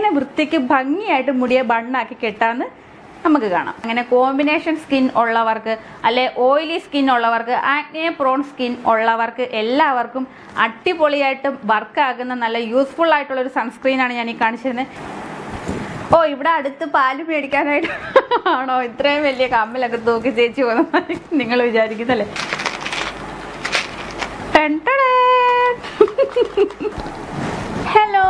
വൃത്തിക്ക് ഭംഗിയായിട്ട് മുടിയെ ബണ്ണാക്കി കെട്ടാന്ന് നമുക്ക് കാണാം അങ്ങനെ കോമ്പിനേഷൻ സ്കിൻ ഉള്ളവർക്ക് അല്ലെ ഓയിലി സ്കിൻ ഉള്ളവർക്ക് ആക്നെ പ്രോൺ സ്കിൻ ഉള്ളവർക്ക് എല്ലാവർക്കും അടിപൊളിയായിട്ട് വർക്ക് ആകുന്ന നല്ല യൂസ്ഫുൾ ആയിട്ടുള്ള ഒരു സൺസ്ക്രീനാണ് ഞാൻ ഈ കാണിച്ചിരുന്നത് ഓ ഇവിടെ അടുത്ത് പാല് മേടിക്കാനായിട്ട് ആണോ ഇത്രയും വലിയ കമ്മിലൊക്കെ തൂക്കി ചേച്ചി പോകുന്ന നിങ്ങൾ വിചാരിക്കുന്നല്ലേ ഹലോ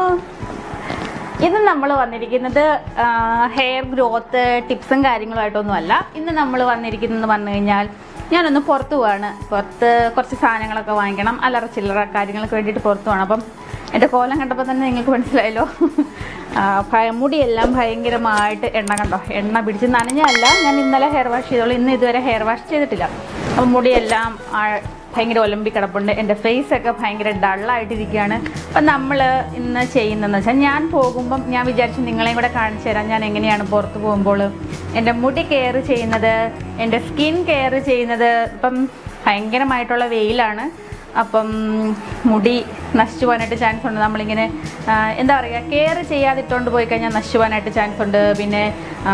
ഇന്ന് നമ്മൾ വന്നിരിക്കുന്നത് ഹെയർ ഗ്രോത്ത് ടിപ്സും കാര്യങ്ങളുമായിട്ടൊന്നും അല്ല ഇന്ന് നമ്മൾ വന്നിരിക്കുന്നത് പറഞ്ഞു കഴിഞ്ഞാൽ ഞാനൊന്ന് പുറത്ത് പോവാണ് പുറത്ത് കുറച്ച് സാധനങ്ങളൊക്കെ വാങ്ങിക്കണം അല്ലറ ചില്ലറ കാര്യങ്ങൾക്ക് വേണ്ടിയിട്ട് പുറത്ത് പോകണം അപ്പം എൻ്റെ കോലം കണ്ടപ്പോൾ തന്നെ നിങ്ങൾക്ക് മനസ്സിലായല്ലോ ആ, ഭയ- മുടിയെല്ലാം ഭയങ്കരമായിട്ട് എണ്ണ കണ്ടോ എണ്ണ പിടിച്ച് നനഞ്ഞല്ല ഞാൻ ഇന്നലെ ഹെയർ വാഷ് ചെയ്തോളൂ ഇന്ന് ഇതുവരെ ഹെയർ വാഷ് ചെയ്തിട്ടില്ല അപ്പം മുടിയെല്ലാം ആ, ഭയങ്കര ഒലമ്പി കിടപ്പുണ്ട് എൻ്റെ ഫേസ് ഒക്കെ ഭയങ്കര ഡള്ളായിട്ടിരിക്കുകയാണ് അപ്പം നമ്മൾ ഇന്ന് ചെയ്യുന്നതെന്ന് വെച്ചാൽ ഞാൻ പോകുമ്പം ഞാൻ വിചാരിച്ചു നിങ്ങളെയും കൂടെ കാണിച്ചു തരാം ഞാൻ എങ്ങനെയാണ് പുറത്ത് പോകുമ്പോൾ എൻ്റെ മുടി കെയർ ചെയ്യുന്നത് എൻ്റെ സ്കിൻ കെയർ ചെയ്യുന്നത് ഇപ്പം ഭയങ്കരമായിട്ടുള്ള വെയിലാണ് അപ്പം മുടി നശിച്ചു പോകാനായിട്ട് ചാൻസ് ഉണ്ട് നമ്മളിങ്ങനെ ആ, എന്താ പറയുക കെയർ ചെയ്യാതിട്ടുകൊണ്ട് പോയി കഴിഞ്ഞാൽ നശിച്ചു പോകാനായിട്ട് ചാൻസ് ഉണ്ട് പിന്നെ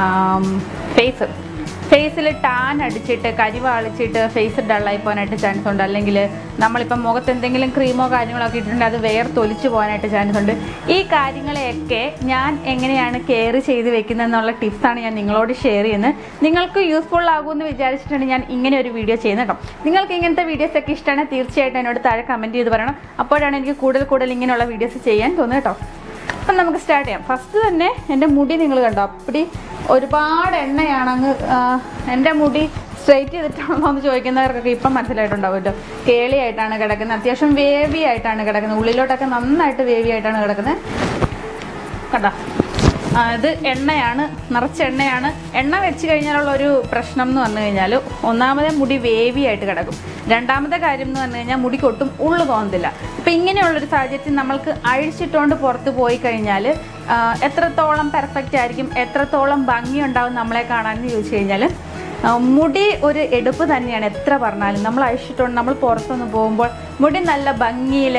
ഫേസ് ഫേസിൽ ടാൻ അടിച്ചിട്ട് കരിവാളിച്ചിട്ട് ഫേസ് ഡള്ളായി പോകാനായിട്ട് ചാൻസ് ഉണ്ട് അല്ലെങ്കിൽ നമ്മളിപ്പം മുഖത്ത് എന്തെങ്കിലും ക്രീമോ കാര്യങ്ങളോ ഒക്കെ ഇട്ടിട്ടുണ്ടെങ്കിൽ അത് വേർത്തൊലിച്ച് പോകാനായിട്ട് ചാൻസ് ഉണ്ട് ഈ കാര്യങ്ങളെയൊക്കെ ഞാൻ എങ്ങനെയാണ് കെയർ ചെയ്ത് വെക്കുന്നത് എന്നുള്ള ടിപ്സാണ് ഞാൻ നിങ്ങളോട് ഷെയർ ചെയ്യുന്നത് നിങ്ങൾക്ക് യൂസ്ഫുൾ ആകുമെന്ന് വിചാരിച്ചിട്ടാണ് ഞാൻ ഇങ്ങനെ ഒരു വീഡിയോ ചെയ്യുന്നത് കേട്ടോ നിങ്ങൾക്ക് ഇങ്ങനത്തെ വീഡിയോസ് ഒക്കെ ഇഷ്ടമാണ് തീർച്ചയായിട്ടും എന്നോട് താഴെ കമൻറ്റ് ചെയ്ത് പറയണം അപ്പോഴാണ് എനിക്ക് കൂടുതൽ കൂടുതൽ ഇങ്ങനെയുള്ള വീഡിയോസ് ചെയ്യാൻ തോന്നുന്നത് കേട്ടോ അപ്പം നമുക്ക് സ്റ്റാർട്ട് ചെയ്യാം ഫസ്റ്റ് തന്നെ എൻ്റെ മുടി നിങ്ങൾ കണ്ടോ അപ്പടി ഒരുപാട് എണ്ണയാണ് അങ്ങ് ആ, എൻ്റെ മുടി സ്ട്രെയിറ്റ് ചെയ്തിട്ടാണോ എന്ന് ചോദിക്കുന്നവർക്കൊക്കെ ഇപ്പം മനസ്സിലായിട്ടുണ്ടാവുമല്ലോ കേളിയായിട്ടാണ് കിടക്കുന്നത് അത്യാവശ്യം വേവി ആയിട്ടാണ് കിടക്കുന്നത് ഉള്ളിലോട്ടൊക്കെ നന്നായിട്ട് വേവി ആയിട്ടാണ് കിടക്കുന്നത് കണ്ടോ ആ, ഇത് എണ്ണയാണ് നിറച്ച എണ്ണയാണ് എണ്ണ വെച്ച് കഴിഞ്ഞാലുള്ള ഒരു പ്രശ്നം എന്ന് പറഞ്ഞു കഴിഞ്ഞാൽ ഒന്നാമതെ മുടി വേവി ആയിട്ട് കിടക്കും രണ്ടാമത്തെ കാര്യം എന്ന് പറഞ്ഞു കഴിഞ്ഞാൽ മുടിക്ക് ഒട്ടും ഉള്ളു തോന്നത്തില്ല ഇപ്പം ഇങ്ങനെയുള്ളൊരു സാഹചര്യത്തിൽ നമ്മൾക്ക് അഴിച്ചിട്ടുകൊണ്ട് പുറത്ത് പോയി കഴിഞ്ഞാൽ ആ, എത്രത്തോളം പെർഫെക്റ്റ് ആയിരിക്കും എത്രത്തോളം ഭംഗി ഉണ്ടാവും നമ്മളെ കാണാമെന്ന് ചോദിച്ചു കഴിഞ്ഞാൽ ആ, മുടി ഒരു എടുപ്പ് തന്നെയാണ് എത്ര പറഞ്ഞാലും നമ്മൾ അഴിച്ചിട്ടുണ്ട് നമ്മൾ പുറത്തൊന്ന് പോകുമ്പോൾ മുടി നല്ല ഭംഗിയിൽ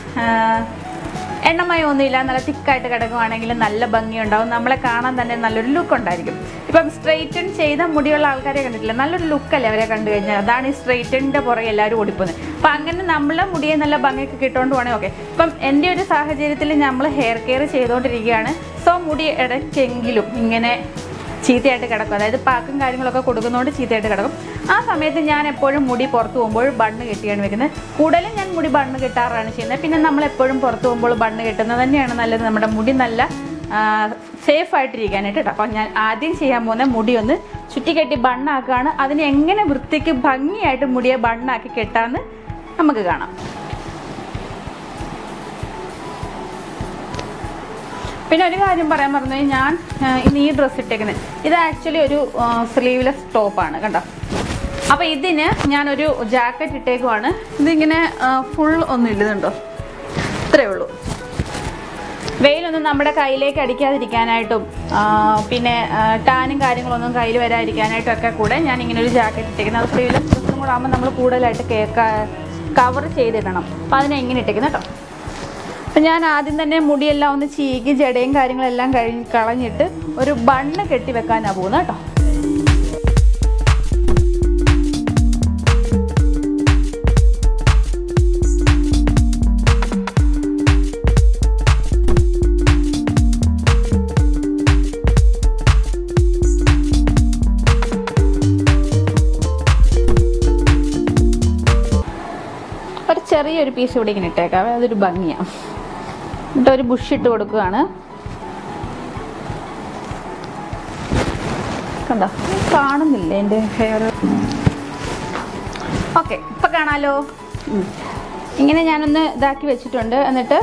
എണ്ണമയം ഒന്നുമില്ല നല്ല തിക്കായിട്ട് കിടക്കുവാണെങ്കിൽ നല്ല ഭംഗിയുണ്ടാവും നമ്മളെ കാണാൻ തന്നെ നല്ലൊരു ലുക്ക് ഉണ്ടായിരിക്കും ഇപ്പം സ്ട്രെയിറ്റൻ ചെയ്ത മുടിയുള്ള ആൾക്കാരെ കണ്ടിട്ടില്ല നല്ലൊരു ലുക്കല്ലേ അവരെ കണ്ടു കഴിഞ്ഞാൽ അതാണ് ഈ സ്ട്രെയിറ്റനിൻ്റെ പുറകെ എല്ലാവരും ഓടിപ്പോകുന്നത് അപ്പം അങ്ങനെ നമ്മളെ മുടിയെ നല്ല ഭംഗിയൊക്കെ കിട്ടുകൊണ്ട് പോകണേ ഓക്കെ ഇപ്പം എൻ്റെ ഒരു സാഹചര്യത്തിൽ നമ്മൾ ഹെയർ കെയർ ചെയ്തുകൊണ്ടിരിക്കുകയാണ് സോ മുടി ഇടയ്ക്കെങ്കിലും ഇങ്ങനെ ചീത്തയായിട്ട് കിടക്കും അതായത് പാക്കും കാര്യങ്ങളൊക്കെ കൊടുക്കുന്നതുകൊണ്ട് ചീത്തയായിട്ട് കിടക്കും ആ സമയത്ത് ഞാൻ എപ്പോഴും മുടി പുറത്ത് പോകുമ്പോൾ ബണ്ണ് കെട്ടിയാണ് വെക്കുന്നത് കൂടുതലും ഞാൻ മുടി ബണ്ണ് കെട്ടാറാണ് ചെയ്യുന്നത് പിന്നെ നമ്മൾ എപ്പോഴും പുറത്ത് പോകുമ്പോൾ ബണ്ണ് കെട്ടുന്നത് തന്നെയാണ് നല്ലത് നമ്മുടെ മുടി നല്ല സേഫ് ആയിട്ടിരിക്കാനായിട്ട് കേട്ടോ അപ്പം ഞാൻ ആദ്യം ചെയ്യാൻ പോകുന്ന മുടി ഒന്ന് ചുറ്റിക്കെട്ടി ബണ്ണാക്കുകയാണ് അതിനെ എങ്ങനെ വൃത്തിക്ക് ഭംഗിയായിട്ട് മുടിയെ ബണ്ണാക്കി കെട്ടാമെന്ന് നമുക്ക് കാണാം പിന്നെ ഒരു കാര്യം പറയാൻ പറഞ്ഞു ഞാൻ ആ, ഇന്ന് ഈ ഡ്രസ്സ് ഇട്ടേക്കുന്നത് ഇത് ആക്ച്വലി ഒരു സ്ലീവ്ലെസ് ടോപ്പാണ് കണ്ടോ അപ്പോൾ ഇതിന് ഞാനൊരു ജാക്കറ്റ് ഇട്ടേക്കുവാണ് ഇതിങ്ങനെ ഫുൾ ഒന്നും ഇല്ലുന്നുണ്ടോ ഇത്രയേ ഉള്ളൂ വെയിലൊന്നും നമ്മുടെ കയ്യിലേക്ക് അടിക്കാതിരിക്കാനായിട്ടും ആ, പിന്നെ ആ, ടാനും കാര്യങ്ങളൊന്നും കയ്യിൽ വരാതിരിക്കാനായിട്ടും ഒക്കെ കൂടെ ഞാൻ ഇങ്ങനെ ഒരു ജാക്കറ്റ് ഇട്ടേക്കുന്നത് അത് സ്ലീവ്ലെസ് ഡ്രസ്സും കൂടെ ആകുമ്പോൾ നമ്മൾ കൂടുതലായിട്ട് കേക്ക് കവർ ചെയ്തിടണം അപ്പോൾ അതിനെ എങ്ങനെ ഇട്ടേക്കുന്നത് കേട്ടോ അപ്പം ഞാൻ ആദ്യം തന്നെ മുടിയെല്ലാം ഒന്ന് ചീകി ജടയും കാര്യങ്ങളെല്ലാം കഴിഞ്ഞ് കളഞ്ഞിട്ട് ഒരു ബണ്ണ് കെട്ടി വെക്കാനാണ് പോകുന്നത് കേട്ടോ ഒരു ചെറിയൊരു പീസ് ഇവിടെ ഇങ്ങനെ ഇട്ടേക്കാം അതൊരു ഭംഗിയാണ് എന്നിട്ട് ഒരു ബുഷ് ഇട്ട് കൊടുക്കുകയാണ് കണ്ടോ കാണുന്നില്ല എൻ്റെ ഹെയർ ഓക്കെ ഇപ്പൊ കാണാലോ ഉം. ഇങ്ങനെ ഞാനൊന്ന് ഇതാക്കി വെച്ചിട്ടുണ്ട് എന്നിട്ട്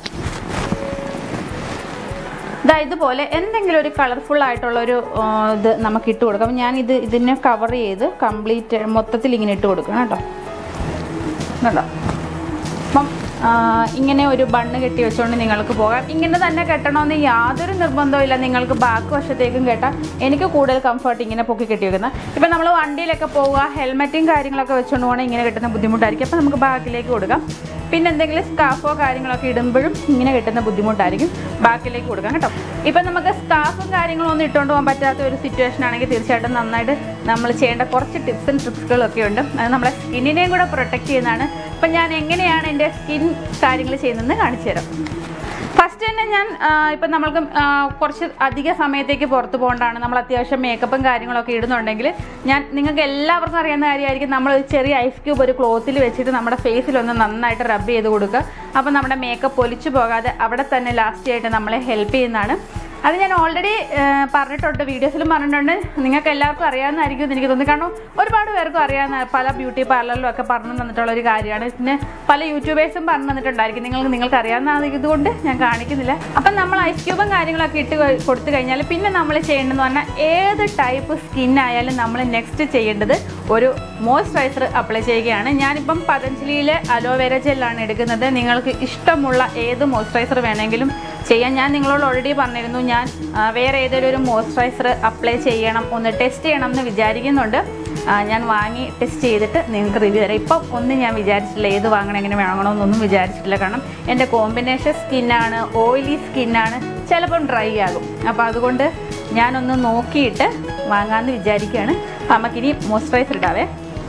ഇതാ ഇതുപോലെ എന്തെങ്കിലും ഒരു കളർഫുൾ ആയിട്ടുള്ള ഒരു ആ, ഇത് നമുക്ക് ഇട്ട് കൊടുക്കാം അപ്പം ഞാൻ ഇത് ഇതിനെ കവർ ചെയ്ത് കംപ്ലീറ്റ് മൊത്തത്തിൽ ഇങ്ങനെ ഇട്ട് കൊടുക്കണം കേട്ടോ കണ്ടോ അപ്പം ആ, ഇങ്ങനെ ഒരു ബണ്ണ് കെട്ടി വെച്ചുകൊണ്ട് നിങ്ങൾക്ക് പോകാം ഇങ്ങനെ തന്നെ കെട്ടണമെന്ന് യാതൊരു നിർബന്ധവും ഇല്ല നിങ്ങൾക്ക് ബാക്ക് വശത്തേക്കും കെട്ടാം എനിക്ക് കൂടുതൽ കംഫർട്ട് ഇങ്ങനെ പൊക്കി കെട്ടി വെക്കുന്നത് ഇപ്പം നമ്മൾ വണ്ടിയിലൊക്കെ പോവുക ഹെൽമെറ്റും കാര്യങ്ങളൊക്കെ വെച്ചുകൊണ്ട് പോകണം ഇങ്ങനെ കെട്ടുന്ന ബുദ്ധിമുട്ടായിരിക്കും അപ്പം നമുക്ക് ബാക്കിലേക്ക് കൊടുക്കാം പിന്നെ എന്തെങ്കിലും സ്കാർഫോ കാര്യങ്ങളൊക്കെ ഇടുമ്പോഴും ഇങ്ങനെ കിട്ടുന്ന ബുദ്ധിമുട്ടായിരിക്കും ബാക്കിലേക്ക് കൊടുക്കാം കേട്ടോ ഇപ്പം നമുക്ക് സ്കാർഫും കാര്യങ്ങളും ഒന്നും ഇട്ടുകൊണ്ട് പോകാൻ പറ്റാത്ത ഒരു സിറ്റുവേഷൻ ആണെങ്കിൽ തീർച്ചയായിട്ടും നന്നായിട്ട് നമ്മൾ ചെയ്യേണ്ട കുറച്ച് ടിപ്സും ട്രിക്സുകളൊക്കെ ഉണ്ട് അത് നമ്മളെ സ്കിന്നിനെയും കൂടെ പ്രൊട്ടക്റ്റ് ചെയ്യുന്നതാണ് അപ്പം ഞാൻ എങ്ങനെയാണ് എൻ്റെ സ്കിൻ കാര്യങ്ങൾ ചെയ്യുന്നതെന്ന് കാണിച്ചു തരാം ഫസ്റ്റ് തന്നെ ഞാൻ ആ, ഇപ്പം നമ്മൾക്ക് ആ, കുറച്ച് അധിക സമയത്തേക്ക് പുറത്ത് പോകേണ്ടതാണ് നമ്മൾ അത്യാവശ്യം മേക്കപ്പും കാര്യങ്ങളൊക്കെ ഇടുന്നുണ്ടെങ്കിൽ ഞാൻ നിങ്ങൾക്ക് എല്ലാവർക്കും അറിയാവുന്ന കാര്യമായിരിക്കും നമ്മൾ ഒരു ചെറിയ ഐസ് ക്യൂബ് ഒരു ക്ലോത്തിൽ വെച്ചിട്ട് നമ്മുടെ ഫേസിലൊന്ന് നന്നായിട്ട് റബ്ബ് ചെയ്ത് കൊടുക്കുക അപ്പോൾ നമ്മുടെ മേക്കപ്പ് ഒലിച്ചു പോകാതെ അവിടെ തന്നെ ലാസ്റ്റ് ആയിട്ട് നമ്മളെ ഹെൽപ്പ് ചെയ്യുന്നതാണ് അത് ഞാൻ ഓൾറെഡി പറഞ്ഞിട്ടുണ്ട് വീഡിയോസിലും പറഞ്ഞിട്ടുണ്ട് നിങ്ങൾക്ക് എല്ലാവർക്കും അറിയാവുന്നതായിരിക്കും എന്ന് എനിക്ക് തോന്നുന്നു കാരണം ഒരുപാട് പേർക്കും അറിയാവുന്ന പല ബ്യൂട്ടി പാർലറിലും ഒക്കെ പറഞ്ഞു തന്നിട്ടുള്ള ഒരു കാര്യമാണ് പിന്നെ പല യൂട്യൂബേഴ്സും പറഞ്ഞു തന്നിട്ടുണ്ടായിരിക്കും നിങ്ങൾക്ക് നിങ്ങൾക്ക് അറിയാവുന്ന ഇതുകൊണ്ട് ഞാൻ കാണിക്കുന്നില്ല അപ്പം നമ്മൾ ഐസ് ക്യൂബും കാര്യങ്ങളൊക്കെ ഇട്ട് കൊ- കൊടുത്തു കഴിഞ്ഞാൽ പിന്നെ നമ്മൾ ചെയ്യേണ്ടതെന്ന് പറഞ്ഞാൽ ഏത് ടൈപ്പ് സ്കിൻ ആയാലും നമ്മൾ നെക്സ്റ്റ് ചെയ്യേണ്ടത് ഒരു മോയ്സ്ചറൈസർ അപ്ലൈ ചെയ്യുകയാണ് ഞാനിപ്പം പതഞ്ജലിയിലെ അലോവേര ജെല്ലാണ് എടുക്കുന്നത് നിങ്ങൾക്ക് ഇഷ്ടമുള്ള ഏത് മോയ്സ്ചറൈസർ വേണമെങ്കിലും ചെയ്യാൻ ഞാൻ നിങ്ങളോട് ഓൾറെഡി പറഞ്ഞിരുന്നു ഞാൻ ആ, വേറെ ഏതെങ്കിലും ഒരു മോയ്സ്ചറൈസർ അപ്ലൈ ചെയ്യണം ഒന്ന് ടെസ്റ്റ് ചെയ്യണം എന്ന് വിചാരിക്കുന്നുണ്ട് ആ, ഞാൻ വാങ്ങി ടെസ്റ്റ് ചെയ്തിട്ട് നിങ്ങൾക്ക് റിവ്യൂ തരാം ഇപ്പം ഒന്നും ഞാൻ വിചാരിച്ചിട്ടില്ല ഏത് വാങ്ങണം എങ്ങനെ വാങ്ങണമെന്നൊന്നും വിചാരിച്ചിട്ടില്ല കാരണം എൻ്റെ കോമ്പിനേഷൻ സ്കിന്നാണ് ഓയിലി സ്കിന്നാണ് ചിലപ്പം ഡ്രൈ ആകും അപ്പോൾ അതുകൊണ്ട് ഞാനൊന്ന് നോക്കിയിട്ട് വാങ്ങാമെന്ന് വിചാരിക്കുകയാണ് അപ്പം നമുക്കിനി മോയ്സ്ചറൈസർ ഇടാവേ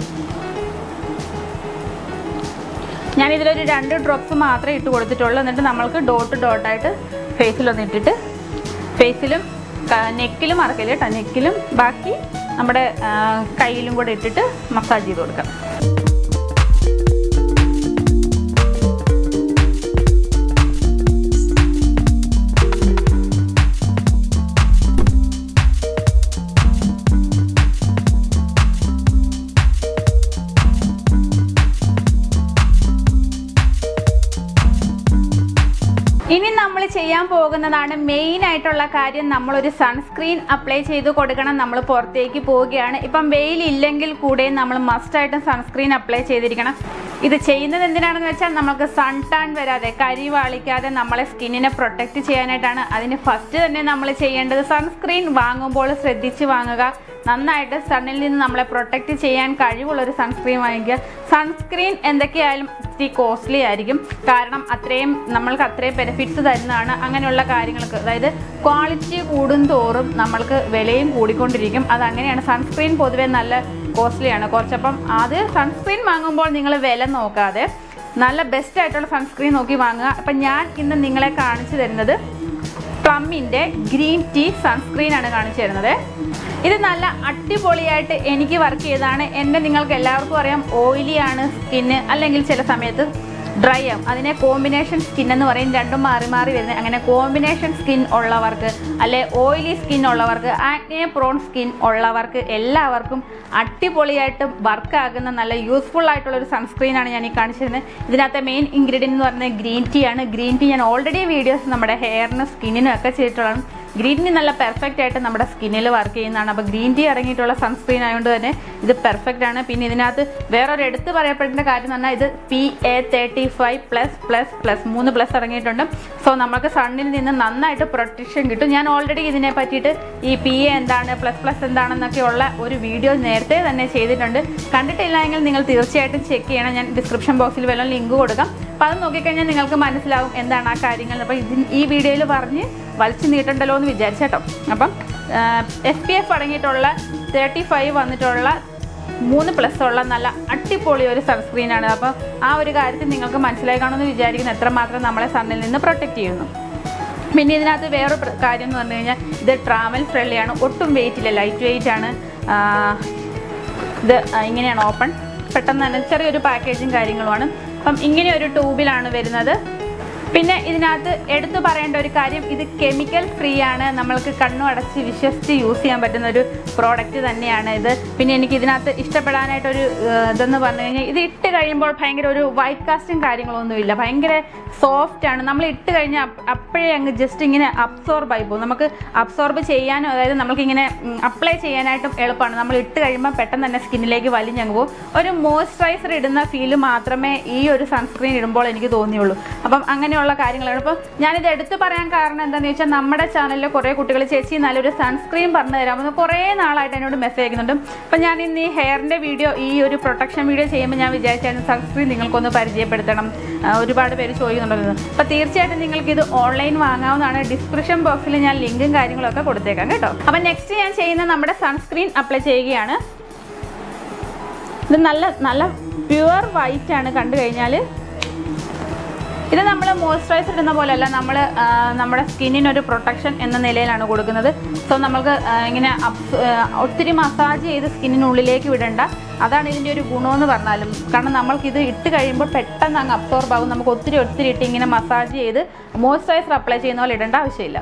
ഞാൻ ഇതിലൊരു രണ്ട് ഡ്രോപ്സ് മാത്രമേ ഇട്ട് കൊടുത്തിട്ടുള്ളൂ എന്നിട്ട് നമ്മൾക്ക് ഡോട്ട് ഡോട്ടായിട്ട് ഫേസിലൊന്ന് ഇട്ടിട്ട് ഫേസിലും നെക്കിലും മറക്കല് കേട്ടോ നെക്കിലും ബാക്കി നമ്മുടെ ആ, കയ്യിലും കൂടെ ഇട്ടിട്ട് മസാജ് ചെയ്ത് കൊടുക്കാം ഇനി നമ്മൾ ചെയ്യാൻ പോകുന്നതാണ് മെയിൻ ആയിട്ടുള്ള കാര്യം നമ്മളൊരു സൺസ്ക്രീൻ അപ്ലൈ ചെയ്ത് കൊടുക്കണം നമ്മൾ പുറത്തേക്ക് പോവുകയാണ് ഇപ്പം വെയിലില്ലെങ്കിൽ കൂടെ നമ്മൾ മസ്റ്റായിട്ടും സൺസ്ക്രീൻ അപ്ലൈ ചെയ്തിരിക്കണം ഇത് ചെയ്യുന്നത് എന്തിനാണെന്ന് വെച്ചാൽ നമുക്ക് സൺ ടാൻ വരാതെ കരി വാളിക്കാതെ നമ്മളെ സ്കിന്നിനെ പ്രൊട്ടക്റ്റ് ചെയ്യാനായിട്ടാണ് അതിന് ഫസ്റ്റ് തന്നെ നമ്മൾ ചെയ്യേണ്ടത് സൺസ്ക്രീൻ വാങ്ങുമ്പോൾ ശ്രദ്ധിച്ച് വാങ്ങുക നന്നായിട്ട് സണ്ണിൽ നിന്ന് നമ്മളെ പ്രൊട്ടക്റ്റ് ചെയ്യാൻ കഴിവുള്ള ഒരു സൺസ്ക്രീൻ വാങ്ങിക്കുക സൺസ്ക്രീൻ എന്തൊക്കെയായാലും ഇച്ചിരി കോസ്റ്റ്ലി ആയിരിക്കും കാരണം അത്രയും നമ്മൾക്ക് അത്രയും ബെനിഫിറ്റ്സ് തരുന്നതാണ് അങ്ങനെയുള്ള കാര്യങ്ങൾക്ക് അതായത് ക്വാളിറ്റി കൂടും തോറും നമ്മൾക്ക് വിലയും കൂടിക്കൊണ്ടിരിക്കും അതങ്ങനെയാണ് സൺസ്ക്രീൻ പൊതുവെ നല്ല കോസ്റ്റ്ലി ആണ് കുറച്ചപ്പം അത് സൺസ്ക്രീൻ വാങ്ങുമ്പോൾ നിങ്ങൾ വില നോക്കാതെ നല്ല ബെസ്റ്റ് ആയിട്ടുള്ള സൺസ്ക്രീൻ നോക്കി വാങ്ങുക അപ്പം ഞാൻ ഇന്ന് നിങ്ങളെ കാണിച്ചു തരുന്നത് പ്ലമ്മിൻ്റെ ഗ്രീൻ ടീ സൺസ്ക്രീൻ ആണ് കാണിച്ചു തരുന്നത് ഇത് നല്ല അടിപൊളിയായിട്ട് എനിക്ക് വർക്ക് ചെയ്തതാണ് എൻ്റെ നിങ്ങൾക്ക് എല്ലാവർക്കും അറിയാം ഓയിലി ആണ് സ്കിന്ന് അല്ലെങ്കിൽ ചില സമയത്ത് ഡ്രൈ ആവും അതിനെ കോമ്പിനേഷൻ സ്കിൻ എന്ന് പറയും രണ്ടും മാറി മാറി വരുന്നത് അങ്ങനെ കോമ്പിനേഷൻ സ്കിൻ ഉള്ളവർക്ക് അല്ലെ ഓയിലി സ്കിൻ ഉള്ളവർക്ക് ആക്നെ പ്രോൺ സ്കിൻ ഉള്ളവർക്ക് എല്ലാവർക്കും അടിപൊളിയായിട്ട് വർക്ക് ആകുന്ന നല്ല യൂസ്ഫുൾ ആയിട്ടുള്ള ഒരു സൺസ്ക്രീനാണ് ഞാൻ ഈ കാണിച്ചിരുന്നത് ഇതിനകത്തെ മെയിൻ ഇൻഗ്രീഡിയൻ്റ് എന്ന് പറയുന്നത് ഗ്രീൻ ടീ ആണ് ഗ്രീൻ ടീ ഞാൻ ഓൾറെഡി വീഡിയോസ് നമ്മുടെ ഹെയറിനും സ്കിന്നിനും ഒക്കെ ചെയ്തിട്ടുള്ളതാണ് ഗ്രീൻ ടീ നല്ല പെർഫെക്റ്റ് ആയിട്ട് നമ്മുടെ സ്കിന്നിൽ വർക്ക് ചെയ്യുന്നതാണ് അപ്പോൾ ഗ്രീൻ ടീ ഇറങ്ങിയിട്ടുള്ള സൺസ്ക്രീൻ ആയതുകൊണ്ട് തന്നെ ഇത് പെർഫെക്റ്റ് ആണ് പിന്നെ ഇതിനകത്ത് വേറൊരു എടുത്ത് പറയപ്പെടേണ്ട കാര്യം എന്ന് പറഞ്ഞാൽ ഇത് P A thirty five plus plus plus മൂന്ന് പ്ലസ് ഇറങ്ങിയിട്ടുണ്ട് സോ നമുക്ക് സണ്ണിൽ നിന്ന് നന്നായിട്ട് പ്രൊട്ടക്ഷൻ കിട്ടും ഞാൻ ഓൾറെഡി ഇതിനെ പറ്റിയിട്ട് ഈ പി എ എന്താണ് പ്ലസ് പ്ലസ് എന്താണെന്നൊക്കെ ഉള്ള ഒരു വീഡിയോ നേരത്തെ തന്നെ ചെയ്തിട്ടുണ്ട് കണ്ടിട്ടില്ല എങ്കിൽ നിങ്ങൾ തീർച്ചയായിട്ടും ചെക്ക് ചെയ്യണം ഞാൻ ഡിസ്ക്രിപ്ഷൻ ബോക്സിൽ വല്ല ലിങ്ക് കൊടുക്കാം അപ്പോൾ അത് നോക്കിക്കഴിഞ്ഞാൽ നിങ്ങൾക്ക് മനസ്സിലാവും എന്താണ് ആ കാര്യങ്ങൾ അപ്പോൾ ഇതിൻ ഈ വീഡിയോയിൽ പറഞ്ഞ് വലിച്ചു നീട്ടണ്ടല്ലോ എന്ന് വിചാരിച്ചേട്ടോ അപ്പം എസ് പി എഫ് അടങ്ങിയിട്ടുള്ള തേർട്ടി ഫൈവ് വന്നിട്ടുള്ള മൂന്ന് പ്ലസ് ഉള്ള നല്ല അടിപൊളി ഒരു സൺസ്ക്രീനാണ് അപ്പോൾ ആ ഒരു കാര്യത്തിൽ നിങ്ങൾക്ക് മനസ്സിലായി കാണുമെന്ന് വിചാരിക്കുന്നു എത്രമാത്രം നമ്മളെ സണ്ണിൽ നിന്ന് പ്രൊട്ടക്റ്റ് ചെയ്യുന്നു പിന്നെ ഇതിനകത്ത് വേറൊരു പ്ര- കാര്യം എന്ന് പറഞ്ഞു കഴിഞ്ഞാൽ ഇത് ട്രാവൽ ഫ്രണ്ട്ലി ആണ് ഒട്ടും വെയിറ്റ് ഇല്ല ലൈറ്റ് വെയിറ്റ് ആണ് ആ, ഇത് ആ, ഇങ്ങനെയാണ് ഓപ്പൺ പെട്ടെന്ന് തന്നെ ചെറിയൊരു പാക്കേജും കാര്യങ്ങളുമാണ് അപ്പം ഇങ്ങനെ ഒരു ട്യൂബിലാണ് വരുന്നത് പിന്നെ ഇതിനകത്ത് എടുത്തു പറയേണ്ട ഒരു കാര്യം ഇത് കെമിക്കൽ ഫ്രീ ആണ് നമ്മൾക്ക് കണ്ണു അടച്ച് വിശ്വസിച്ച് യൂസ് ചെയ്യാൻ പറ്റുന്ന ഒരു പ്രോഡക്റ്റ് തന്നെയാണ് ഇത് പിന്നെ എനിക്ക് ഇതിനകത്ത് ഇഷ്ടപ്പെടാനായിട്ടൊരു ഏഹ്, ഇതെന്ന് പറഞ്ഞു കഴിഞ്ഞാൽ ഇത് ഇട്ട് കഴിയുമ്പോൾ ഭയങ്കര ഒരു വൈറ്റ് കാസ്റ്റും കാര്യങ്ങളൊന്നുമില്ല ഭയങ്കര സോഫ്റ്റ് ആണ് നമ്മൾ ഇട്ട് കഴിഞ്ഞാൽ അപ്പ- അപ്പോഴേ അങ്ങ് ജസ്റ്റ് ഇങ്ങനെ അബ്സോർബ് ആയി പോകും നമുക്ക് അബ്സോർബ് ചെയ്യാനും അതായത് നമുക്കിങ്ങനെ അപ്ലൈ ചെയ്യാനായിട്ടും എളുപ്പമാണ് നമ്മൾ ഇട്ട് കഴിയുമ്പോൾ പെട്ടെന്ന് തന്നെ സ്കിന്നിലേക്ക് വലിഞ്ഞങ്ങ് പോകും ഒരു മോയ്സ്ചറൈസർ ഇടുന്ന ഫീല് മാത്രമേ ഈ ഒരു സൺസ്ക്രീൻ ഇടുമ്പോൾ എനിക്ക് തോന്നിയുള്ളൂ അപ്പം അങ്ങനെ അങ്ങനെയുള്ള കാര്യങ്ങളാണ് അപ്പോൾ ഞാനിത് എടുത്തു പറയാൻ കാരണം എന്താണെന്ന് വെച്ചാൽ നമ്മുടെ ചാനലിൽ കുറേ കുട്ടികൾ ചേച്ചി നല്ലൊരു സൺസ്ക്രീൻ പറഞ്ഞു തരാമെന്ന് കുറേ നാളായിട്ട് എന്നോട് മെസ്സേജ് അയക്കുന്നുണ്ട് അപ്പോൾ ഞാൻ ഇന്ന് ഈ ഹെയറിൻ്റെ വീഡിയോ ഈ ഒരു പ്രൊട്ടക്ഷൻ വീഡിയോ ചെയ്യുമ്പോൾ ഞാൻ വിചാരിച്ചായിരുന്നു സൺസ്ക്രീൻ നിങ്ങൾക്കൊന്ന് പരിചയപ്പെടുത്തണം ആ, ഒരുപാട് പേര് ചോദിക്കുന്നുണ്ടല്ലോ അപ്പോൾ തീർച്ചയായിട്ടും നിങ്ങൾക്ക് ഇത് ഓൺലൈൻ വാങ്ങാവുന്നതാണ് ഡിസ്ക്രിപ്ഷൻ ബോക്സിൽ ഞാൻ ലിങ്കും കാര്യങ്ങളൊക്കെ കൊടുത്തേക്കാം കേട്ടോ അപ്പം നെക്സ്റ്റ് ഞാൻ ചെയ്യുന്ന നമ്മുടെ സൺസ്ക്രീൻ അപ്ലൈ ചെയ്യുകയാണ് ഇത് നല്ല നല്ല പ്യുവർ വൈറ്റ് ആണ് കണ്ടു കഴിഞ്ഞാൽ ഇത് നമ്മൾ മോയ്സ്ചറൈസർ ഇടുന്ന പോലെയല്ല നമ്മൾ നമ്മുടെ സ്കിന്നിനൊരു പ്രൊട്ടക്ഷൻ എന്ന നിലയിലാണ് കൊടുക്കുന്നത് സോ നമ്മൾക്ക് ആ, ഇങ്ങനെ അബ്സ്- ആ, ഒത്തിരി മസാജ് ചെയ്ത് സ്കിന്നിനുള്ളിലേക്ക് വിടണ്ട അതാണ് ഇതിൻ്റെ ഒരു ഗുണമെന്ന് പറഞ്ഞാലും കാരണം നമ്മൾക്ക് ഇത് ഇട്ട് കഴിയുമ്പോൾ പെട്ടെന്ന് അങ്ങ് അബ്സോർബ് ആകും നമുക്ക് ഒത്തിരി ഒത്തിരി ഇട്ട് ഇങ്ങനെ മസാജ് ചെയ്ത് മോയ്സ്ചറൈസർ അപ്ലൈ ചെയ്യുന്ന പോലെ ഇടേണ്ട ആവശ്യമില്ല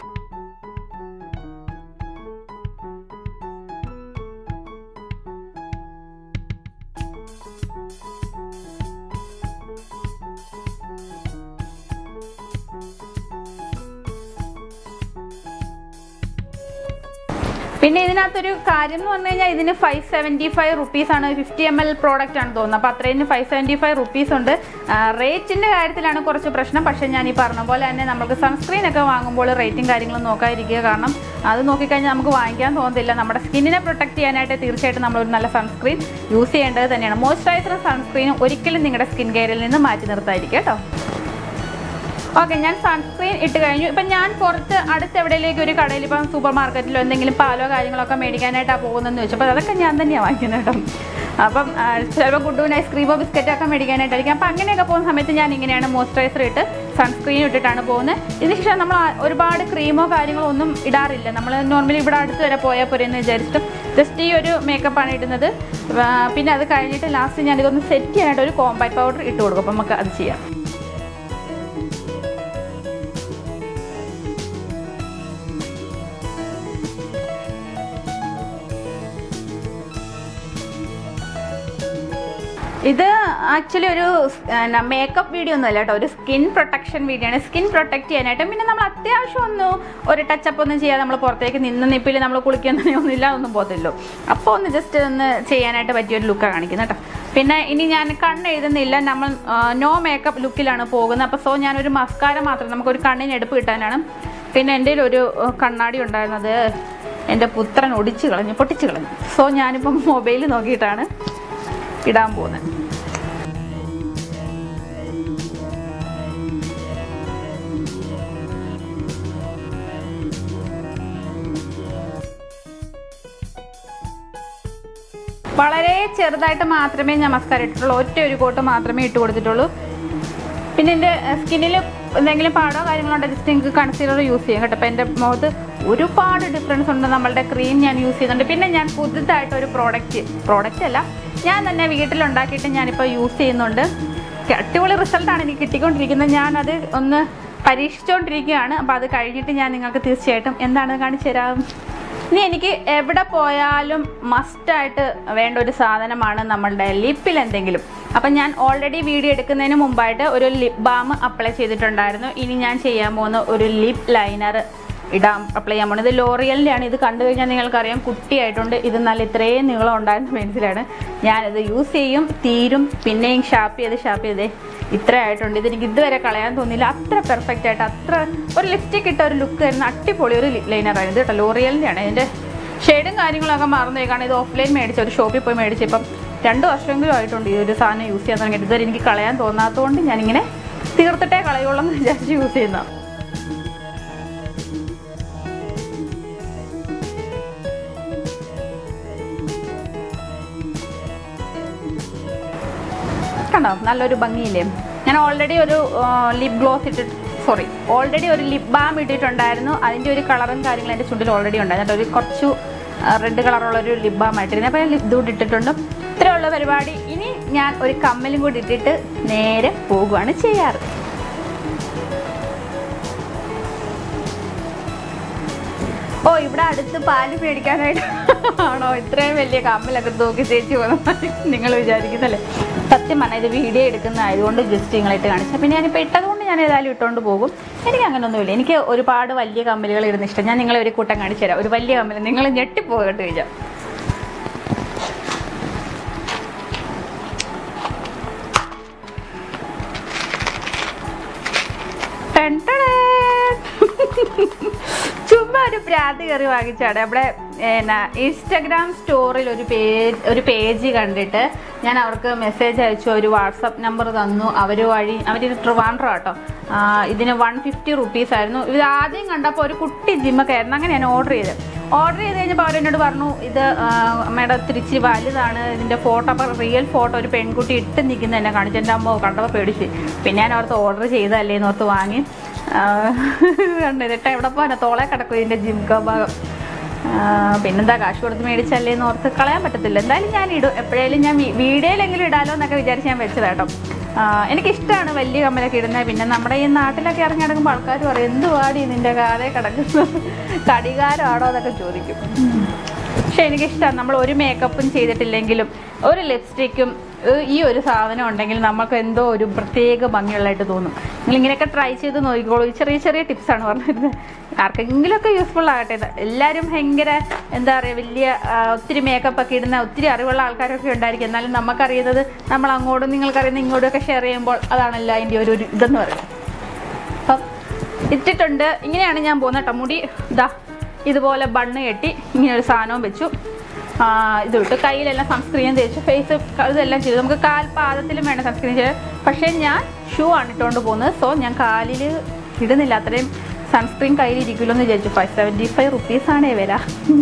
പിന്നെ ഇതിനകത്തൊരു കാര്യം എന്ന് പറഞ്ഞു കഴിഞ്ഞാൽ ഇതിന് ഫൈവ് സെവൻറ്റി ഫൈവ് റുപ്പീസ് ആണ് ഫിഫ്റ്റി എം എൽ പ്രോഡക്റ്റ് ആണ് തോന്നുന്നത് അപ്പോൾ അത്രയും ഫൈവ് സെവൻറ്റി ഫൈവ് റുപ്പീസ് ഉണ്ട് റേറ്റിൻ്റെ കാര്യത്തിലാണ് കുറച്ച് പ്രശ്നം പക്ഷേ ഞാൻ ഈ പറഞ്ഞ പോലെ തന്നെ നമുക്ക് സൺസ്ക്രീൻ ഒക്കെ വാങ്ങുമ്പോൾ റേറ്റും കാര്യങ്ങളും നോക്കാതിരിക്കുക കാരണം അത് നോക്കിക്കഴിഞ്ഞാൽ നമുക്ക് വാങ്ങിക്കാൻ തോന്നുന്നില്ല നമ്മുടെ സ്കിന്നിനെ പ്രൊട്ടക്ട് ചെയ്യാനായിട്ട് തീർച്ചയായിട്ടും നമ്മൾ ഒരു നല്ല സൺസ്ക്രീൻ യൂസ് ചെയ്യേണ്ടത് തന്നെയാണ് മോയ്സ്ചറൈസറും സൺസ്ക്രീനും ഒരിക്കലും നിങ്ങളുടെ സ്കിൻ കെയറിൽ നിന്ന് മാറ്റി നിർത്താതിരിക്കുക കേട്ടോ ഓക്കെ ഞാൻ സൺസ്ക്രീൻ ഇട്ട് കഴിഞ്ഞു ഇപ്പം ഞാൻ പുറത്ത് അടുത്ത് എവിടെയെങ്കിലും ഒരു കടയിൽ ഇപ്പം സൂപ്പർ മാർക്കറ്റിലോ എന്തെങ്കിലും പാലോ കാര്യങ്ങളൊക്കെ മേടിക്കാനായിട്ടാണ് പോകുന്നതെന്ന് വെച്ചപ്പോൾ അതൊക്കെ ഞാൻ തന്നെയാണ് വാങ്ങിക്കുന്നത് കേട്ടോ അപ്പം ആ, ചിലപ്പോൾ ഗുഡുവിന് ഐസ്ക്രീമോ ബിസ്ക്കറ്റോ ഒക്കെ മേടിക്കാനായിട്ടായിരിക്കും അപ്പം അങ്ങനെയൊക്കെ പോകുന്ന സമയത്ത് ഞാൻ ഇങ്ങനെയാണ് മോയ്സ്ചറൈസർ ഇട്ട് സൺസ്ക്രീൻ ഇട്ടിട്ടാണ് പോകുന്നത് ഇതിന് ശേഷം നമ്മൾ ആ- ഒരുപാട് ക്രീമോ കാര്യങ്ങളോ ഒന്നും ഇടാറില്ല നമ്മൾ നോർമലി ഇവിടെ അടുത്ത് വരെ പോയാൽ പോരെ എന്ന് വിചാരിച്ചിട്ട് ജസ്റ്റ് ഈ ഒരു മേക്കപ്പാണ് ഇടുന്നത് ആ, പിന്നെ അത് കഴിഞ്ഞിട്ട് ലാസ്റ്റ് ഞാൻ ഇതൊന്ന് സെറ്റ് ചെയ്യാനായിട്ട് ഒരു കോമ്പാക്ട് പൗഡർ ഇട്ട് കൊടുക്കും അപ്പം നമുക്ക് അത് ചെയ്യാം ഇത് ആക്ച്വലി ഒരു മേക്കപ്പ് വീഡിയോ ഒന്നും അല്ല കേട്ടോ ഒരു സ്കിൻ പ്രൊട്ടക്ഷൻ വീഡിയോ ആണ് സ്കിൻ പ്രൊട്ടക്ട് ചെയ്യാനായിട്ട് പിന്നെ നമ്മൾ അത്യാവശ്യം ഒന്ന് ഒരു ടച്ചപ്പ് ഒന്നും ചെയ്യാതെ നമ്മൾ പുറത്തേക്ക് നിന്ന് നിപ്പിൽ നമ്മൾ കുളിക്കുന്നൊന്നുമില്ല ഒന്നും പോകത്തില്ലോ അപ്പോൾ ഒന്ന് ജസ്റ്റ് ഒന്ന് ചെയ്യാനായിട്ട് പറ്റിയ ഒരു ലുക്കാണ് കാണിക്കുന്നത് കേട്ടോ പിന്നെ ഇനി ഞാൻ കണ്ണ് എഴുതുന്നില്ല നമ്മൾ നോ മേക്കപ്പ് ലുക്കിലാണ് പോകുന്നത് അപ്പോൾ സോ ഞാനൊരു മസ്കാര മാത്രം നമുക്കൊരു കണ്ണിന് എടുപ്പ് കിട്ടാനാണ് പിന്നെ എൻ്റെ ഒരു ഏഹ്, കണ്ണാടി ഉണ്ടായിരുന്നത് എൻ്റെ പുത്രൻ ഒടിച്ച് കളഞ്ഞു പൊട്ടിച്ച് കളഞ്ഞു സോ ഞാനിപ്പം മൊബൈൽ നോക്കിയിട്ടാണ് ഇടാൻ പോകുന്നത് വളരെ ചെറുതായിട്ട് മാത്രമേ ഞാൻ മസ്കാര ഇട്ടിട്ടുള്ളൂ ഒറ്റ ഒരു കോട്ട് മാത്രമേ ഇട്ട് കൊടുത്തിട്ടുള്ളൂ പിന്നെ എൻ്റെ സ്കിന്നിൽ എന്തെങ്കിലും പാടോ കാര്യങ്ങളോ ഉണ്ടെങ്കിൽ ജസ്റ്റ് നിങ്ങൾക്ക് കൺസീലർ യൂസ് ചെയ്യും കേട്ടോ അപ്പോൾ എൻ്റെ മുഖത്ത് ഒരുപാട് ഡിഫറൻസ് ഉണ്ട് നമ്മളുടെ ക്രീം ഞാൻ യൂസ് ചെയ്യുന്നുണ്ട് പിന്നെ ഞാൻ പുതുതായിട്ട് ഒരു പ്രോഡക്റ്റ് പ്രോഡക്റ്റ് അല്ല ഞാൻ തന്നെ വീട്ടിലുണ്ടാക്കിയിട്ട് ഞാനിപ്പോൾ യൂസ് ചെയ്യുന്നുണ്ട് അടിപൊളി റിസൾട്ടാണ് എനിക്ക് കിട്ടിക്കൊണ്ടിരിക്കുന്നത് ഞാനത് ഒന്ന് പരീക്ഷിച്ചുകൊണ്ടിരിക്കുകയാണ് അപ്പോൾ അത് കഴിഞ്ഞിട്ട് ഞാൻ നിങ്ങൾക്ക് തീർച്ചയായിട്ടും എന്താണ് കാണിച്ചു തരാം ഇനി എനിക്ക് എവിടെ പോയാലും മസ്റ്റായിട്ട് വേണ്ട ഒരു സാധനമാണ് നമ്മളുടെ ലിപ്പിൽ എന്തെങ്കിലും അപ്പം ഞാൻ ഓൾറെഡി വീഡിയോ എടുക്കുന്നതിന് മുമ്പായിട്ട് ഒരു ലിപ് ബാം അപ്ലൈ ചെയ്തിട്ടുണ്ടായിരുന്നു ഇനി ഞാൻ ചെയ്യാൻ പോകുന്ന ഒരു ലിപ് ലൈനർ ഇടാം അപ്ലൈ ചെയ്യാൻ പോകുന്നത് ഇത് ലോറിയലിൻ്റെ ആണ് ഇത് കണ്ടു കഴിഞ്ഞാൽ നിങ്ങൾക്കറിയാം കുട്ടിയായിട്ടുണ്ട് ഇത് നല്ല ഇത്രയും നീളം ഉണ്ടായിരുന്ന പെൻസിലാണ് ഞാനിത് യൂസ് ചെയ്യും തീരും പിന്നെയും ഷാപ്പ് ചെയ്ത് ഷാപ്പ് ചെയ്തേ ഇത്ര ആയിട്ടുണ്ട് ഇതെനിക്ക് ഇതുവരെ കളയാൻ തോന്നിയില്ല അത്ര പെർഫെക്റ്റ് ആയിട്ട് അത്ര ഒരു ലിപ്സ്റ്റിക് ഇട്ട ഒരു ലുക്ക് തരുന്ന അടിപൊളി ഒരു ലിപ് ലൈനറാണ് ഇത് കേട്ടോ ലോറിയലിൻ്റെ ആണ് ഇതിൻ്റെ ഷെയ്ഡും കാര്യങ്ങളൊക്കെ മറന്നു കാരണം ഇത് ഓഫ്ലൈൻ മേടിച്ച ഒരു ഷോപ്പിൽ പോയി മേടിച്ച ഇപ്പം രണ്ട് വർഷമെങ്കിലും ആയിട്ടുണ്ട് ഈ ഒരു സാധനം യൂസ് ചെയ്യാൻ തുടങ്ങിയിട്ട് ഇതുവരെ എനിക്ക് കളയാൻ തോന്നാത്തതുകൊണ്ട് ഞാനിങ്ങനെ തീർത്തിട്ടേ കളയുള്ളൂ എന്ന് വിചാരിച്ച് യൂസ് ചെയ്യുന്നതാണ് കണ്ടോ നല്ലൊരു ഭംഗിയില്ലേ ഞാൻ ഓൾറെഡി ഒരു ലിപ് ഗ്ലോസ് ഇട്ടിട്ട് സോറി ഓൾറെഡി ഒരു ലിപ് ബാം ഇട്ടിട്ടുണ്ടായിരുന്നു അതിൻ്റെ ഒരു കളറും കാര്യങ്ങളും എൻ്റെ ചുണ്ടിൽ ഓൾറെഡി ഉണ്ടായിരുന്നു കേട്ടോ ഒരു കുറച്ചു റെഡ് കളറുള്ള ഒരു ലിപ് ബാം ആയിട്ടിരുന്നു അപ്പോൾ ഞാൻ ലിപ് ഇതുകൂടി ഇട്ടിട്ടുണ്ട് ഇത്രയുള്ള പരിപാടി ഇനി ഞാൻ ഒരു കമ്മലും കൂടി ഇട്ടിട്ട് നേരെ പോകുകയാണ് ചെയ്യാറ് ഓ ഇവിടെ അടുത്ത് പാല് മേടിക്കാനായിട്ട് ആണോ ഇത്രയും വലിയ കമ്മലൊക്കെ തൂക്കി ചേച്ചി പോകുന്ന നിങ്ങൾ വിചാരിക്കുന്നല്ലേ സത്യം പറഞ്ഞാൽ ഇത് വീഡിയോ എടുക്കുന്ന ആയതുകൊണ്ട് ജസ്റ്റ് നിങ്ങളിട്ട് കാണിച്ചു പിന്നെ ഞാനിപ്പോൾ ഇട്ടതുകൊണ്ട് ഞാൻ ഏതായാലും ഇട്ടുകൊണ്ട് പോകും എനിക്ക് അങ്ങനെയൊന്നുമില്ല എനിക്ക് ഒരുപാട് വലിയ കമ്മലുകൾ ഇടുന്ന ഇഷ്ടം ഞാൻ നിങ്ങളെ ഒരു കൂട്ടം കാണിച്ചു തരാം ഒരു വലിയ കമ്മൽ നിങ്ങൾ ഞെട്ടിപ്പോകട്ടെ ചോദിച്ചാൽ ചുമ്മാ ഒരു പ്രാന്ത് കയറി വാങ്ങിച്ചാണ് നമ്മുടെ എന്നാ ഇൻസ്റ്റഗ്രാം സ്റ്റോറിൽ ഒരു പേജ് ഒരു പേജ് കണ്ടിട്ട് ഞാൻ അവർക്ക് മെസ്സേജ് അയച്ചു ഒരു വാട്സപ്പ് നമ്പർ തന്നു അവർ വഴി അവർ ട്രിവാൻഡ്രം കേട്ടോ ആ, ഇതിന് വൺ ഫിഫ്റ്റി റുപ്പീസ് ആയിരുന്നു ഇത് ആദ്യം കണ്ടപ്പോൾ ഒരു കുട്ടി ജിമ്മൊക്കെ ആയിരുന്നു അങ്ങനെ ഞാൻ ഓർഡർ ചെയ്ത് ഓർഡർ ചെയ്ത് കഴിഞ്ഞപ്പോൾ അവരെന്നോട് പറഞ്ഞു ഇത് ആ, അമ്മയുടെ തിരിച്ച് വലുതാണ് ഇതിൻ്റെ ഫോട്ടോ അപ്പോൾ റിയൽ ഫോട്ടോ ഒരു പെൺകുട്ടി ഇട്ട് നിൽക്കുന്ന എന്നെ കാണിച്ചു എൻ്റെ അമ്മ കണ്ടപ്പോൾ പേടിച്ച് പിന്നെ ഞാൻ ഓർത്ത് ഓർഡർ ചെയ്തല്ലേ എന്ന് ഓർത്ത് വാങ്ങി കണ്ടിട്ട് എവിടെ പോകാനാ തോളെ കിടക്കും ഇതിൻ്റെ ജിംക ഭാഗം ആ, പിന്നെന്താ കാശ് കൊടുത്ത് മേടിച്ചല്ലേ എന്ന് ഓർത്ത് കളയാൻ പറ്റത്തില്ല എന്തായാലും ഞാൻ ഇടും എപ്പോഴേലും ഞാൻ വീ- വീഡിയോയിലെങ്കിലും ഇടാലോ എന്നൊക്കെ വിചാരിച്ച് ഞാൻ വെച്ചത് കേട്ടോ ആ, എനിക്കിഷ്ടമാണ് വലിയ കമ്മലൊക്കെ ഇടുന്നത് പിന്നെ നമ്മുടെ ഈ നാട്ടിലൊക്കെ ഇറങ്ങി നടക്കുമ്പോൾ ആൾക്കാർ പറയും എന്തുവാടി നിന്റെ കാലേ കിടക്കുന്നത് കടികാരമാണോ എന്നൊക്കെ ചോദിക്കും പക്ഷെ എനിക്കിഷ്ടമാണ് നമ്മൾ ഒരു മേക്കപ്പും ചെയ്തിട്ടില്ലെങ്കിലും ഒരു ലിപ്സ്റ്റിക്കും ഈ ഒരു സാധനം ഉണ്ടെങ്കിൽ നമുക്ക് എന്തോ ഒരു പ്രത്യേക ഭംഗിയുള്ളതായിട്ട് തോന്നും നിങ്ങൾ ഇങ്ങനെയൊക്കെ ട്രൈ ചെയ്ത് നോക്കിക്കോളൂ ഈ ചെറിയ ചെറിയ ടിപ്സാണ് പറഞ്ഞത് ആർക്കെങ്കിലുമൊക്കെ യൂസ്ഫുൾ ആകട്ടെ ഇത് എല്ലാവരും ഭയങ്കര എന്താ പറയുക വലിയ ആ, ഒത്തിരി മേക്കപ്പ് ഒക്കെ ഇടുന്ന ഒത്തിരി അറിവുള്ള ആൾക്കാരൊക്കെ ഉണ്ടായിരിക്കും എന്നാലും നമുക്കറിയുന്നത് നമ്മൾ അങ്ങോട്ടും നിങ്ങൾക്കറിയുന്ന ഇങ്ങോട്ടും ഒക്കെ ഷെയർ ചെയ്യുമ്പോൾ അതാണല്ലോ അതിൻ്റെ ഒരു ഒരു ഇതെന്ന് പറയുന്നത് അപ്പം ഇട്ടിട്ടുണ്ട് ഇങ്ങനെയാണ് ഞാൻ പോകുന്നത് കേട്ടോ മുടി ഇതാ ഇതുപോലെ ബണ്ണ് കെട്ടി ഇങ്ങനെ ഒരു സാധനവും വെച്ചു ആ, ഇത് വിട്ടു കയ്യിലെല്ലാം സൺസ്ക്രീൻ തേച്ചു ഫേസ് ഇതെല്ലാം ചെയ്തു നമുക്ക് കാൽ പാദത്തിലും വേണം സൺസ്ക്രീൻ ചെയ്ത് പക്ഷേ ഞാൻ ഷൂ ആണ് ഇട്ടുകൊണ്ട് പോകുന്നത് സോ ഞാൻ കാലിൽ ഇടുന്നില്ല അത്രയും സൺസ്ക്രീൻ കയ്യിൽ ഇരിക്കുമല്ലോ എന്ന് വിചാരിച്ചു ഫൈവ് സെവൻറ്റി ഫൈവ് റുപ്പീസാണേ വില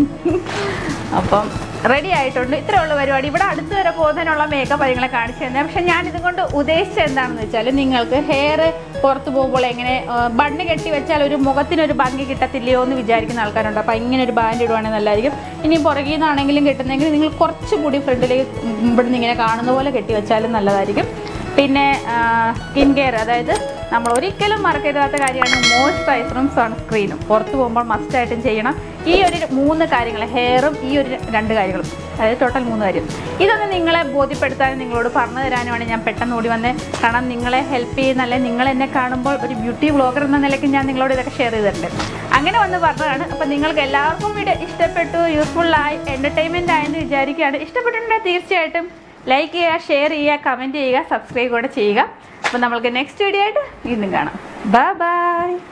അപ്പം റെഡി ആയിട്ടുണ്ട് ഇത്രയുള്ള പരിപാടി ഇവിടെ അടുത്ത് വരെ പോകുന്നതിനുള്ള മേക്കപ്പ് നിങ്ങളെ കാണിച്ചു തന്നെ പക്ഷെ ഞാൻ ഇതുകൊണ്ട് ഉദ്ദേശിച്ചത് എന്താണെന്ന് വെച്ചാൽ നിങ്ങൾക്ക് ഹെയർ പുറത്ത് പോകുമ്പോൾ എങ്ങനെ ബണ്ണ് കെട്ടി വെച്ചാൽ ഒരു മുഖത്തിനൊരു ഭംഗി കിട്ടത്തില്ലയോ എന്ന് വിചാരിക്കുന്ന ആൾക്കാരുണ്ട് അപ്പോൾ ഇങ്ങനെ ഒരു ബാൻഡ് ഇടുവാണെങ്കിൽ നല്ലതായിരിക്കും ഇനി പുറകിൽ നിന്നാണെങ്കിലും കിട്ടുന്നെങ്കിൽ നിങ്ങൾ കുറച്ചുകൂടി ഫ്രണ്ടിലേക്ക് ഇവിടുന്ന് ഇങ്ങനെ കാണുന്ന പോലെ കെട്ടി വെച്ചാലും നല്ലതായിരിക്കും പിന്നെ സ്കിൻ കെയർ അതായത് നമ്മൾ ഒരിക്കലും മറക്കരുതാത്ത കാര്യമാണ് മോയ്സ്ചറൈസറും സൺസ്ക്രീനും പുറത്ത് പോകുമ്പോൾ മസ്റ്റായിട്ടും ചെയ്യണം ഈ ഒരു മൂന്ന് കാര്യങ്ങൾ ഹെയറും ഈ ഒരു രണ്ട് കാര്യങ്ങളും അതായത് ടോട്ടൽ മൂന്ന് കാര്യം ഇതൊന്ന് നിങ്ങളെ ബോധ്യപ്പെടുത്താനും നിങ്ങളോട് പറഞ്ഞു തരാനുമാണ് ഞാൻ പെട്ടെന്ന് ഓടി വന്നത് കാരണം നിങ്ങളെ ഹെൽപ്പ് ചെയ്യുന്ന അല്ലെങ്കിൽ നിങ്ങൾ എന്നെ കാണുമ്പോൾ ഒരു ബ്യൂട്ടി വ്ളോഗർ എന്ന നിലയ്ക്ക് ഞാൻ നിങ്ങളോട് ഇതൊക്കെ ഷെയർ ചെയ്തിട്ടുണ്ട് അങ്ങനെ വന്ന് പറഞ്ഞതാണ് അപ്പോൾ നിങ്ങൾക്ക് എല്ലാവർക്കും വീഡിയോ ഇഷ്ടപ്പെട്ടു യൂസ്ഫുൾ ആയി എൻ്റർടൈൻമെൻറ്റ് ആയെന്ന് വിചാരിക്കുകയാണ് ഇഷ്ടപ്പെട്ടിട്ടുണ്ടെങ്കിൽ തീർച്ചയായിട്ടും ലൈക്ക് ചെയ്യുക ഷെയർ ചെയ്യുക കമൻറ്റ് ചെയ്യുക സബ്സ്ക്രൈബ് കൂടെ ചെയ്യുക അപ്പോൾ നമ്മൾക്ക് നെക്സ്റ്റ് വീഡിയോ ആയിട്ട് വീണ്ടും കാണാം ബൈ ബൈ